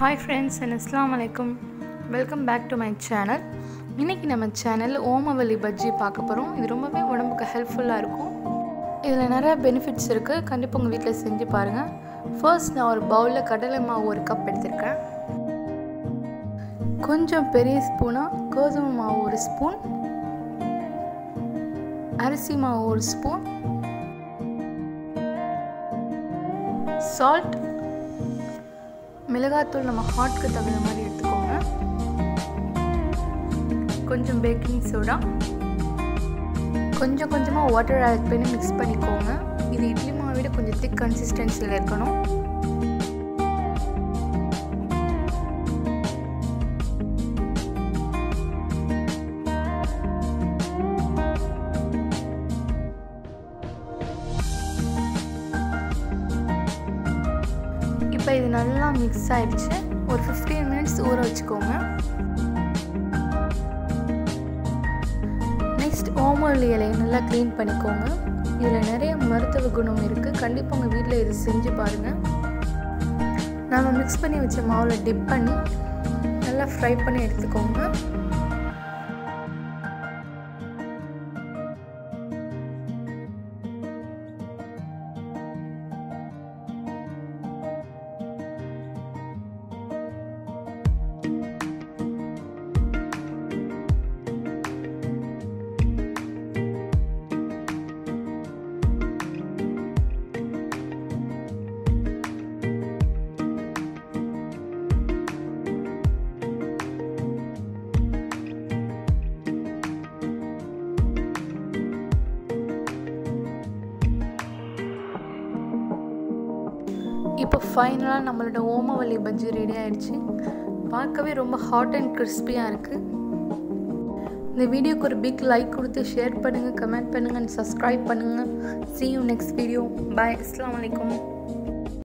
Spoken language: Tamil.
ஹாய் ஃப்ரெண்ட்ஸ் அண்ட் அஸ்லாம் வலைக்கம் welcome back to my channel இன்றைக்கி நம்ம சேனலில் ஓமவல்லி பஜ்ஜி பார்க்க போகிறோம் இது ரொம்பவே உடம்புக்கு ஹெல்ப்ஃபுல்லாக இருக்கும் இதில் நிறைய பெனிஃபிட்ஸ் இருக்குது கண்டிப்பாக உங்கள் வீட்டில் செஞ்சு பாருங்கள் ஃபர்ஸ்ட் நான் ஒரு பவுலில் கடலை மாவு ஒரு கப் எடுத்திருக்கேன் கொஞ்சம் பெரிய ஸ்பூனாக கோதுமை மாவு ஒரு ஸ்பூன் அரிசி மாவு ஒரு ஸ்பூன் சால்ட் மிளகாத்தூள் நம்ம ஹாட்க்கு தகுந்த மாதிரி எடுத்துக்கோங்க கொஞ்சம் பேக்கிங் சோடா கொஞ்சம் கொஞ்சமாக வாட்டர் ஆட் பண்ணி மிக்ஸ் பண்ணிக்கோங்க இது இட்லி மாவை விட கொஞ்சம் திக் கன்சிஸ்டன்சியில் இருக்கணும் இப்போ இது நல்லா மிக்ஸ் ஆகிடுச்சு ஒரு ஃபிஃப்டீன் மினிட்ஸ் ஊற வச்சுக்கோங்க நெக்ஸ்ட் ஓமல்லி இலையை நல்லா க்ளீன் பண்ணிக்கோங்க இதில் நிறைய மருத்துவ குணம் இருக்குது கண்டிப்பாக உங்கள் வீட்டில் இது செஞ்சு பாருங்கள் நம்ம மிக்ஸ் பண்ணி வச்ச மாவில் டிப் பண்ணி நல்லா ஃப்ரை பண்ணி எடுத்துக்கோங்க இப்போ ஃபைனலாக நம்மளோட ஓமவல்லி பஜ்ஜி ரெடி ஆயிடுச்சு பார்க்கவே ரொம்ப ஹாட் அண்ட் கிறிஸ்பியாக இருக்குது இந்த வீடியோக்கு ஒரு பிக் லைக் கொடுத்து ஷேர் பண்ணுங்கள் கமெண்ட் பண்ணுங்கள் அண்ட் சப்ஸ்கிரைப் பண்ணுங்கள் see you next video bye அஸ்லாம் வலைக்கம்